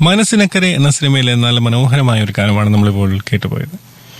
മനസ്സിനക്കരെ എന്ന സിനിമയിലെ നല്ല മനോഹരമായ ഒരു കാലമാണ് നമ്മളിപ്പോൾ കേട്ടുപോയത്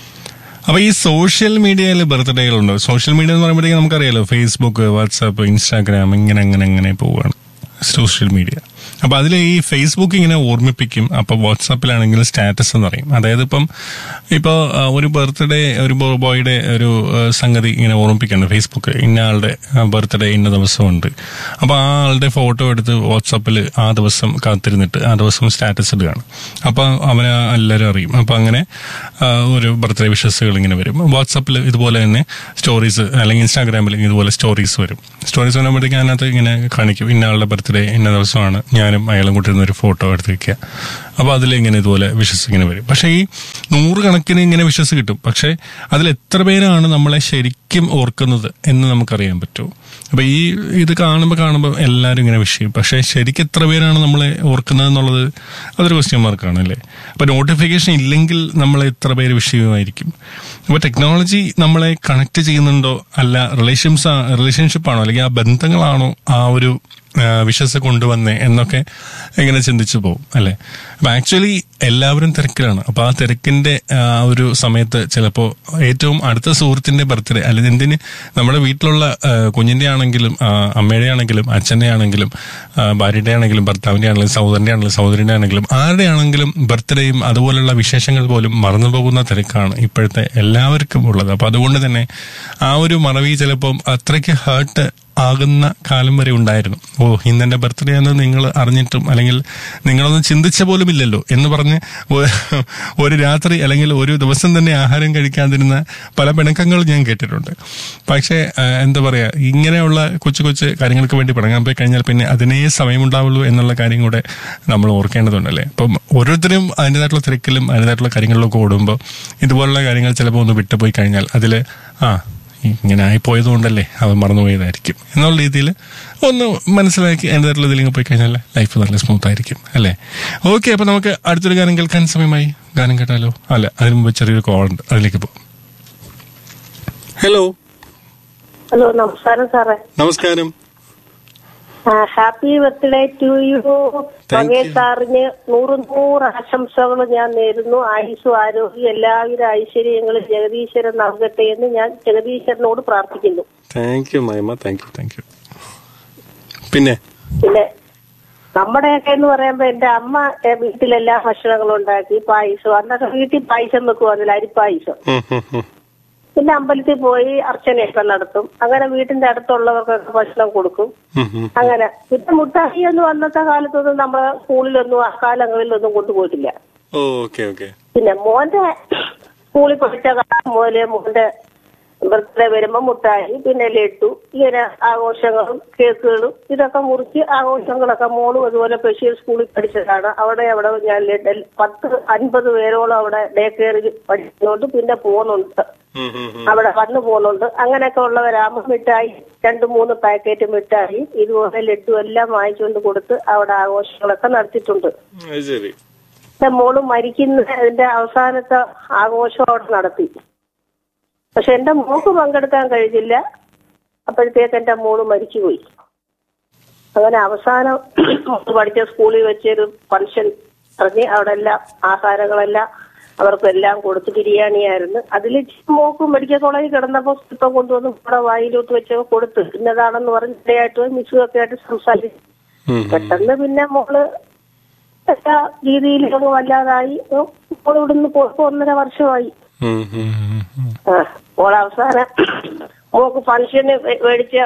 അപ്പൊ ഈ സോഷ്യൽ മീഡിയയിൽ ബർത്ത്ഡേകളുണ്ട് സോഷ്യൽ മീഡിയ എന്ന് പറയുമ്പോഴത്തേക്കും നമുക്കറിയാലോ ഫേസ്ബുക്ക് വാട്സാപ്പ് ഇൻസ്റ്റാഗ്രാം ഇങ്ങനെ അങ്ങനെ അങ്ങനെ പോവുകയാണ് സോഷ്യൽ മീഡിയ അപ്പൊ അതിൽ ഈ ഫേസ്ബുക്ക് ഇങ്ങനെ ഓർമ്മിപ്പിക്കും അപ്പൊ വാട്സാപ്പിലാണെങ്കിൽ സ്റ്റാറ്റസ് എന്ന് പറയും അതായത് ഇപ്പം ഇപ്പോൾ ഒരു ബർത്ത്ഡേ ഒരു ബോയുടെ ഒരു ആ, സംഗതി ഇങ്ങനെ ഓർമ്മിപ്പിക്കുന്നുണ്ട് ഫേസ്ബുക്ക് ഇന്ന ആളുടെ ബർത്ത്ഡേ ഇന്ന ദിവസമുണ്ട് അപ്പൊ ആ ആളുടെ ഫോട്ടോ എടുത്ത് വാട്സാപ്പിൽ ആ ദിവസം കാത്തിരുന്നിട്ട് ആ ദിവസം സ്റ്റാറ്റസ് ഇടുകയാണ് അപ്പൊ അവനെ എല്ലാവരും അറിയും അപ്പൊ അങ്ങനെ ആ, ഒരു ബർത്ത്ഡേ വിഷസുകൾ ഇങ്ങനെ വരും വാട്സാപ്പിൽ ഇതുപോലെ തന്നെ സ്റ്റോറീസ് അല്ലെങ്കിൽ ഇൻസ്റ്റാഗ്രാമിൽ ഇതുപോലെ സ്റ്റോറീസ് വരും സ്റ്റോറീസ് വരുമ്പോഴത്തേക്ക് അതിനകത്ത് ഇങ്ങനെ കാണിക്കും ഇന്ന ആളുടെ ബർത്ത്ഡേ ഇന്ന ദിവസമാണ് ഞാനും അയാളും കൂട്ടി ഇരുന്ന് ഒരു ഫോട്ടോ എടുത്ത് വെക്കുക അപ്പൊ അതിൽ ഇങ്ങനെ ഇതുപോലെ വിഷസ് ഇങ്ങനെ വരും പക്ഷേ ഈ നൂറുകണക്കിന് ഇങ്ങനെ വിഷസ് കിട്ടും പക്ഷേ അതിൽ എത്ര പേരാണ് നമ്മളെ ശരിക്കും ഓർക്കുന്നത് എന്ന് നമുക്കറിയാൻ പറ്റുമോ അപ്പൊ ഈ ഇത് കാണുമ്പോൾ കാണുമ്പോൾ എല്ലാവരും ഇങ്ങനെ വിഷയം പക്ഷേ ശരിക്കും എത്ര പേരാണ് നമ്മളെ ഓർക്കുന്നത് എന്നുള്ളത് അതൊരു ക്വസ്റ്റ്യൻ മാർക്കാണ് അല്ലേ അപ്പൊ നോട്ടിഫിക്കേഷൻ ഇല്ലെങ്കിൽ നമ്മളെ എത്ര പേര് വിഷയമായിരിക്കും അപ്പൊ ടെക്നോളജി നമ്മളെ കണക്ട് ചെയ്യുന്നുണ്ടോ അല്ല റിലേഷൻസ് റിലേഷൻഷിപ്പ് ആണോ അല്ലെങ്കിൽ ആ ബന്ധങ്ങളാണോ ആ ഒരു വിശ്വസ് കൊണ്ടുവന്നേ എന്നൊക്കെ ഇങ്ങനെ ചിന്തിച്ചു പോകും അല്ലെ അപ്പൊ ആക്ച്വലി എല്ലാവരും തിരക്കിലാണ് അപ്പൊ ആ തിരക്കിന്റെ ആ ഒരു സമയത്ത് ചിലപ്പോ ഏറ്റവും അടുത്ത സുഹൃത്തിന്റെ ബർത്ത്ഡേ അല്ലെങ്കിൽ എന്തിന് നമ്മുടെ വീട്ടിലുള്ള ആ, കുഞ്ഞിന്റെ ആണെങ്കിലും ആ, അമ്മയുടെ ആണെങ്കിലും അച്ഛന്റെ ആണെങ്കിലും ആ, ഭാര്യയുടെ ആണെങ്കിലും ഭർത്താവിന്റെ ആണെങ്കിലും സഹോദരന്റെ ആണെങ്കിലും സഹോദരന്റെ ആണെങ്കിലും ആരുടെ ആണെങ്കിലും ബർത്ത്ഡേയും അതുപോലുള്ള വിശേഷങ്ങൾ പോലും മറന്നു പോകുന്ന തിരക്കാണ് ഇപ്പോഴത്തെ എല്ലാവർക്കും ഉള്ളത് അപ്പൊ അതുകൊണ്ട് തന്നെ ആ ഒരു മറവി ചിലപ്പം അത്രയ്ക്ക് ഹേർട്ട് ആകുന്ന കാലം വരെ ഉണ്ടായിരുന്നു ഓ ഇന്നെന്റെ ബർത്ത്ഡേ എന്ന് നിങ്ങൾ അറിഞ്ഞിട്ടും അല്ലെങ്കിൽ നിങ്ങളൊന്നും ചിന്തിച്ച പോലും ഇല്ലല്ലോ എന്ന് പറഞ്ഞ് ഒ- ഒരു രാത്രി അല്ലെങ്കിൽ ഒരു ദിവസം തന്നെ ആഹാരം കഴിക്കാതിരുന്ന പല പിണക്കങ്ങൾ ഞാൻ കേട്ടിട്ടുണ്ട് പക്ഷേ ആ, എന്താ പറയാ ഇങ്ങനെയുള്ള കൊച്ചു കൊച്ചു കാര്യങ്ങൾക്ക് വേണ്ടി പിണങ്ങാൻ പോയി കഴിഞ്ഞാൽ പിന്നെ അതിനേ സമയമുണ്ടാവുള്ളൂ എന്നുള്ള കാര്യം കൂടെ നമ്മൾ ഓർക്കേണ്ടതുണ്ടല്ലേ അപ്പം ഓരോരുത്തരും അതിൻ്റെതായിട്ടുള്ള തിരക്കിലും അതിൻ്റെതായിട്ടുള്ള കാര്യങ്ങളിലൊക്കെ ഓടുമ്പോൾ ഇതുപോലുള്ള കാര്യങ്ങൾ ചിലപ്പോൾ ഒന്ന് വിട്ടുപോയി കഴിഞ്ഞാൽ അതിൽ ആ ഇങ്ങനെ ആയിപ്പോയത് കൊണ്ടല്ലേ അവൻ മറന്നുപോയതായിരിക്കും എന്നുള്ള രീതിയിൽ ഒന്ന് മനസ്സിലാക്കി അതിൻ്റെതായിട്ടുള്ള ഇതിലേക്ക് പോയി കഴിഞ്ഞാൽ ലൈഫ് നല്ല സ്മൂത്ത് ആയിരിക്കും അല്ലേ ഓക്കെ അപ്പൊ നമുക്ക് അടുത്തൊരു ഗാനം കേൾക്കാൻ സമയമായി ഗാനം കേട്ടാലോ അല്ല അതിന് മുമ്പ് ചെറിയൊരു കോൾ ഉണ്ട് അതിലേക്ക് പോകും ഹലോ ഹലോ നമസ്കാരം സാറേ നമസ്കാരം happy birthday to you Thank മകേ you. സാറിന് നൂറ് നൂറ് ആശംസകൾ ഞാൻ നേരുന്നു ആയുസ്സും ആരോഗ്യം എല്ലാവിധ ഐശ്വര്യങ്ങളും ജഗദീശ്വരൻ നൽകട്ടെ എന്ന് ഞാൻ ജഗദീശ്വരനോട് പ്രാർത്ഥിക്കുന്നു താങ്ക് യു മൈമ താങ്ക് യു താങ്ക് യു പിന്നെ പിന്നെ നമ്മുടെയൊക്കെ എന്ന് പറയുമ്പോ എന്റെ അമ്മ ഏ, വീട്ടിലെല്ലാ ഭക്ഷണങ്ങളും ഉണ്ടാക്കി പായസം അന്നൊക്കെ വീട്ടിൽ പായസം വെക്കുവാന്നില്ല അരിപ്പായസം ഉം, ഉം, ഉം. പിന്നെ അമ്പലത്തിൽ പോയി അർച്ചനയൊക്കെ നടത്തും അങ്ങനെ വീട്ടിന്റെ അടുത്തുള്ളവർക്കൊക്കെ ഭക്ഷണം കൊടുക്കും ഉം, ഉം. അങ്ങനെ പിന്നെ മുട്ടായി ഒന്നും അന്നത്തെ കാലത്തൊന്നും നമ്മളെ സ്കൂളിലൊന്നും ആ കാലങ്ങളിലൊന്നും കൊണ്ടുപോയിട്ടില്ല ഓ ഓക്കെ ഓക്കെ പിന്നെ മോന്റെ സ്കൂളിൽ പഠിച്ച കാലം മുതലേ മോന്റെ ബർത്ത്ഡേ വരുമ്പോ മുട്ടായി പിന്നെ ലഡു ഇങ്ങനെ ആഘോഷങ്ങളും കേക്കുകളും ഇതൊക്കെ മുറിച്ച് ആഘോഷങ്ങളൊക്കെ മോളും അതുപോലെ ബഷീർ സ്കൂളിൽ പഠിച്ചതാണ് അവിടെ അവിടെ ഞാൻ ലഡു പത്ത് അൻപത് പേരോളം അവിടെ ഡേ കെയറിൽ പഠിക്കുന്നുണ്ട് പിന്നെ പോകുന്നുണ്ട് ഉം, ഉം, ഉം. അവിടെ വന്നു പോകുന്നുണ്ട് അങ്ങനെയൊക്കെ ഉള്ളവരാകുമ്പോൾ മിഠായി രണ്ട് മൂന്ന് പാക്കറ്റ് മിഠായി ഇതുപോലെ ലഡു എല്ലാം വാങ്ങിച്ചുകൊണ്ട് കൊടുത്ത് അവിടെ ആഘോഷങ്ങളൊക്കെ നടത്തിയിട്ടുണ്ട് അത് ശരി എന്റെ മോള് മരിക്കുന്ന അതിന്റെ അവസാനത്തെ ആഘോഷം അവിടെ നടത്തി പക്ഷെ എന്റെ മോക്ക് പങ്കെടുക്കാൻ കഴിഞ്ഞില്ല അപ്പോഴത്തേക്ക് എന്റെ മോള് മരിച്ചുപോയി അങ്ങനെ അവസാനം മോള് പഠിച്ച സ്കൂളിൽ വെച്ചൊരു ഫംഗ്ഷൻ പറഞ്ഞ് അവിടെ എല്ലാം ആഹാരങ്ങളെല്ലാം അവർക്കെല്ലാം കൊടുത്ത് ബിരിയാണിയായിരുന്നു അതിൽ മോക്ക് മെഡിക്കൽ കോളേജിൽ കിടന്നപ്പോ ഇപ്പം കൊണ്ടുവന്ന് ഇവിടെ വായിലോട്ട് വെച്ച് കൊടുത്ത് ഇന്നതാണെന്ന് പറഞ്ഞ് ഇടയായിട്ട് മിസ്സുമൊക്കെ ആയിട്ട് സംസാരിച്ചു ഉം, ഉം. പെട്ടെന്ന് പിന്നെ മോള് എല്ലാ രീതിയിലും അങ്ങ് വല്ലാതായി മോള് ഇവിടുന്ന് പോയപ്പോ ഒന്നര വർഷമായി ഉം, ഉം, ഉം, ഉം. ആ, മോള് അവസാനം മോക്ക് ഫംഗ്ഷന് വേ- മേടിച്ച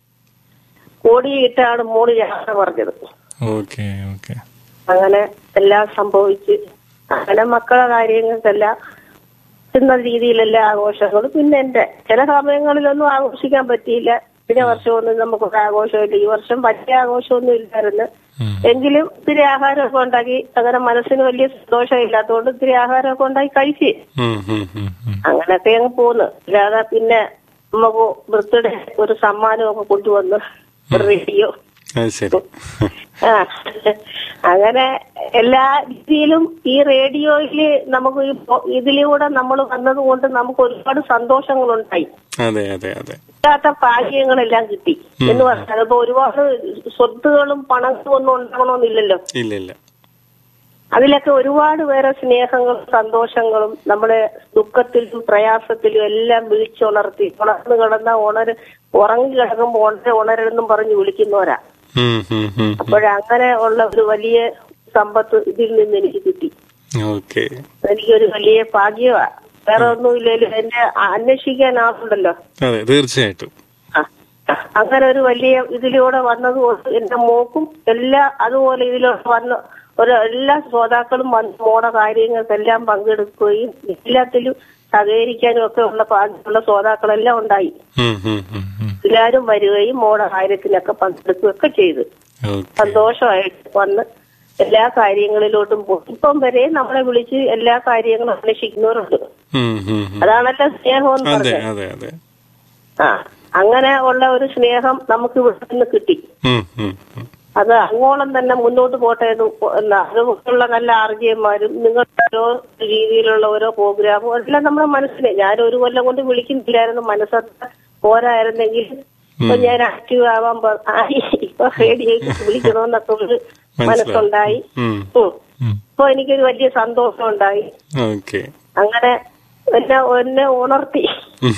കോടിയിട്ടാണ് മോള് യാത്ര പറഞ്ഞത് ഓക്കെ ഓക്കെ അങ്ങനെ എല്ലാം സംഭവിച്ച് അങ്ങനെ മക്കളെ കാര്യങ്ങൾക്കെല്ലാം എന്ന രീതിയിലെല്ലാം ആഘോഷങ്ങളും പിന്നെ എന്റെ ചില സമയങ്ങളിലൊന്നും ആഘോഷിക്കാൻ പറ്റിയില്ല കഴിഞ്ഞ വർഷമൊന്നും നമുക്കൊരു ആഘോഷമില്ല ഈ വർഷം വലിയ ആഘോഷമൊന്നും ഇല്ലായിരുന്നു ഉം. എങ്കിലും ഇത്തിരി ആഹാരമൊക്കെ ഉണ്ടാക്കി അങ്ങനെ മനസ്സിന് വലിയ സന്തോഷമില്ലാത്തതുകൊണ്ട് ഇത്തിരി ആഹാരമൊക്കെ ഉണ്ടാക്കി കഴിച്ച് ഉം, ഉം, ഉം, ഉം. അങ്ങനൊക്കെ അങ്ങ് പോന്ന് അല്ലാതെ പിന്നെ നമുക്ക് ബർത്ത്ഡേ ഒരു സമ്മാനമൊക്കെ കൊണ്ടുവന്ന് ഒരു റേഡിയോ അത് ശരി ആ അങ്ങനെ എല്ലാ രീതിയിലും ഈ റേഡിയോയില് നമുക്ക് ഈ പോ- ഇതിലൂടെ നമ്മൾ വന്നത് കൊണ്ട് നമുക്ക് ഒരുപാട് സന്തോഷങ്ങളുണ്ടായി അതെ അതെ അതെ ഇല്ലാത്ത ഭാഗ്യങ്ങളെല്ലാം കിട്ടി എന്ന് പറഞ്ഞാൽ ഇപ്പൊ ഒരുപാട് സ്വത്തുകളും പണങ്ങളും ഒന്നും ഉണ്ടാകണമെന്നില്ലല്ലോ ഇല്ല ഇല്ല അതിലൊക്കെ ഒരുപാട് പേരെ സ്നേഹങ്ങളും സന്തോഷങ്ങളും നമ്മുടെ ദുഃഖത്തിലും പ്രയാസത്തിലും എല്ലാം വിളിച്ചുണർത്തി ഉണർന്നു കിടന്ന ഉണര് ഉറങ്ങി കിടക്കുമ്പോ ഉണര ഉണരെന്നും പറഞ്ഞ് വിളിക്കുന്നവരാ ഉം, ഉം, ഉം. അപ്പോഴങ്ങനെ ഉള്ള ഒരു വലിയ സമ്പത്ത് ഇതിൽ നിന്ന് എനിക്ക് കിട്ടി ഓക്കെ എനിക്കൊരു വലിയ ഭാഗ്യമാ വേറെ ഒന്നുമില്ലേലും എന്നെ അന്വേഷിക്കാൻ ആളുണ്ടല്ലോ അതെ തീർച്ചയായിട്ടും ആ. അങ്ങനെ ഒരു വലിയ ഇതിലൂടെ വന്നതുകൊണ്ട് എന്റെ മോക്കും എല്ലാ അതുപോലെ ഇതിലൂടെ വന്ന ഒരു എല്ലാ ശ്രോതാക്കളും വന്ന് മോടെ കാര്യങ്ങൾക്കെല്ലാം പങ്കെടുക്കുകയും എല്ലാത്തിലും സഹകരിക്കാനും ഒക്കെ ഉള്ള ഭാഗ്യമുള്ള ശ്രോതാക്കളെല്ലാം ഉണ്ടായി ഉം, ഉം, ഉം, ഉം. എല്ലാവരും വരികയും മോടെ കാര്യത്തിനൊക്കെ പങ്കെടുക്കുകയൊക്കെ ചെയ്തു ഓക്കെ സന്തോഷമായിട്ട് വന്ന് എല്ലാ കാര്യങ്ങളിലോട്ടും പോകും ഇപ്പം വരെ നമ്മളെ വിളിച്ച് എല്ലാ കാര്യങ്ങളും അന്വേഷിക്കുന്നവരുണ്ട് ഉം, ഉം, ഉം. അതാണല്ലോ സ്നേഹം എന്ന് അതെ പറഞ്ഞത് അതെ അതെ ആ അങ്ങനെ ഉള്ള ഒരു സ്നേഹം നമുക്ക് ഇവിടെ നിന്ന് കിട്ടി ഉം, ഉം, ഉം. അത് അങ്ങോളം തന്നെ മുന്നോട്ട് പോട്ടെ എന്ന് എന്നാ അതുള്ള നല്ല ആർജിയന്മാരും നിങ്ങളുടെ ഓരോ രീതിയിലുള്ള ഓരോ പ്രോഗ്രാമും എല്ലാം നമ്മുടെ മനസ്സിനെ ഞാൻ ഒരു കൊല്ലം കൊണ്ട് വിളിക്കുന്നില്ലായിരുന്നു മനസ്സത്ത് പോരായിരുന്നെങ്കിൽ ഇപ്പൊ ഞാൻ ആക്റ്റീവ് ആവാൻ പ- ആയി ഇപ്പൊ റേഡിയോയ്ക്ക് വിളിക്കണമെന്നൊക്കെ ഒരു മനസ്സുണ്ടായി ഉം, ഉം. ഉം. ഇപ്പൊ എനിക്കൊരു വലിയ സന്തോഷം ഉണ്ടായി ഓക്കെ അങ്ങനെ എന്നെ എന്നെ ഉണർത്തി ഉം.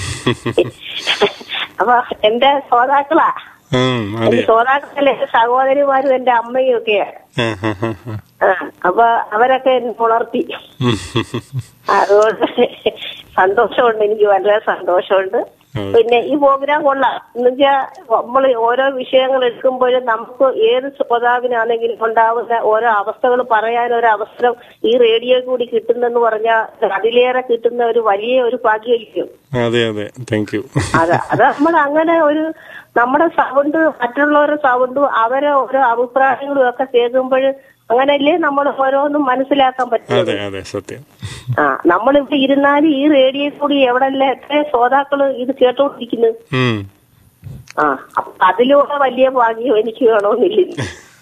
അപ്പൊ എന്റെ ശ്രോതാക്കളാ ഉം, എന്റെ അതെ ശ്രോതാക്കളെ എന്റെ സഹോദരിമാരും എന്റെ അമ്മയും ഒക്കെയാ ആ, ആ, ആ, ആ. ആ, അപ്പൊ അവരൊക്കെ എന്നെ ഉണർത്തി ഉം. അതുകൊണ്ട് സന്തോഷമുണ്ട് എനിക്ക് വളരെ സന്തോഷമുണ്ട് ഉം. പിന്നെ ഈ പ്രോഗ്രാം കൊള്ളാം എന്നുവെച്ചാ നമ്മൾ ഓരോ വിഷയങ്ങൾ എടുക്കുമ്പോഴും നമുക്ക് ഏത് ശ്രോതാവിനാണെങ്കിലും ഉണ്ടാവുന്ന ഓരോ അവസ്ഥകൾ പറയാൻ ഒരു അവസരം ഈ റേഡിയോ കൂടി കിട്ടുന്നെന്ന് പറഞ്ഞാൽ അതിലേറെ കിട്ടുന്ന ഒരു വലിയ ഒരു ഭാഗ്യമായിരിക്കും അതെ അതെ താങ്ക് യു അത് അത് നമ്മൾ അങ്ങനെ ഒരു നമ്മുടെ സൗണ്ട് മറ്റുള്ളവരുടെ സൗണ്ടും അവരെ ഓരോ അഭിപ്രായങ്ങളും ഒക്കെ കേൾക്കുമ്പോൾ അങ്ങനെയല്ലേ നമ്മൾ ഓരോന്നും മനസ്സിലാക്കാൻ പറ്റുന്നത് അതെ അതെ സത്യം ആ നമ്മളിവിടെ ഇരുന്നാലും ഈ റേഡിയോ കൂടി എവിടെല്ലാം എത്ര ശ്രോതാക്കള് ഇത് കേട്ടോണ്ടിരിക്കുന്നു ഉം. ആ അപ്പൊ അതിലൂടെ വലിയ ഭാഗ്യം എനിക്ക് വേണമെന്നില്ല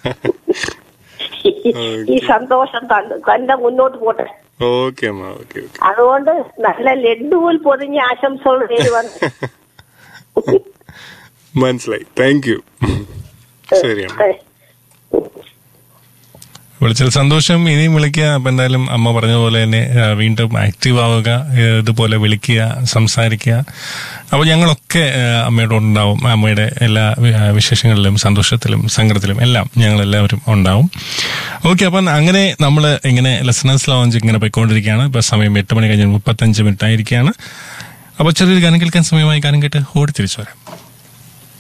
ഈ സന്തോഷം തന്ന- തന്നെ മുന്നോട്ട് പോട്ടെ ഓക്കെ അമ്മ ഓക്കെ ഓക്കെ അതുകൊണ്ട് നല്ല ലഡ്ഡു പോൽ പൊതിഞ്ഞ ആശംസകൾ നേടി വന്നു മനസ്സിലായി താങ്ക് യു ശരി അമ്മ ഏ. വിളിച്ചതിൽ സന്തോഷം ഇനിയും വിളിക്കുക അപ്പൊ എന്തായാലും അമ്മ പറഞ്ഞ പോലെ തന്നെ ആ, വീണ്ടും ആക്റ്റീവ് ആവുക ഏ, ഇതുപോലെ വിളിക്കുക സംസാരിക്കുക അപ്പൊ ഞങ്ങളൊക്കെ ആ, അമ്മയോട് ഉണ്ടാവും അമ്മയുടെ എല്ലാ വി- ആ, വിശേഷങ്ങളിലും സന്തോഷത്തിലും സങ്കടത്തിലും എല്ലാം ഞങ്ങൾ എല്ലാവരും ഉണ്ടാവും ഓക്കെ അപ്പം അങ്ങനെ നമ്മൾ ഇങ്ങനെ ലെസണേഴ്സ് ലോഞ്ച് ഇങ്ങനെ പോയിക്കൊണ്ടിരിക്കുകയാണ് ഇപ്പൊ സമയം എട്ട് മണി കഴിഞ്ഞ് മുപ്പത്തഞ്ച് മിനിറ്റ് ആയിരിക്കുകയാണ് അപ്പൊ ചെറിയൊരു ഗാനം കേൾക്കാൻ സമയമായി ഗാനം കേട്ട് ഓടി തിരിച്ചു വരാം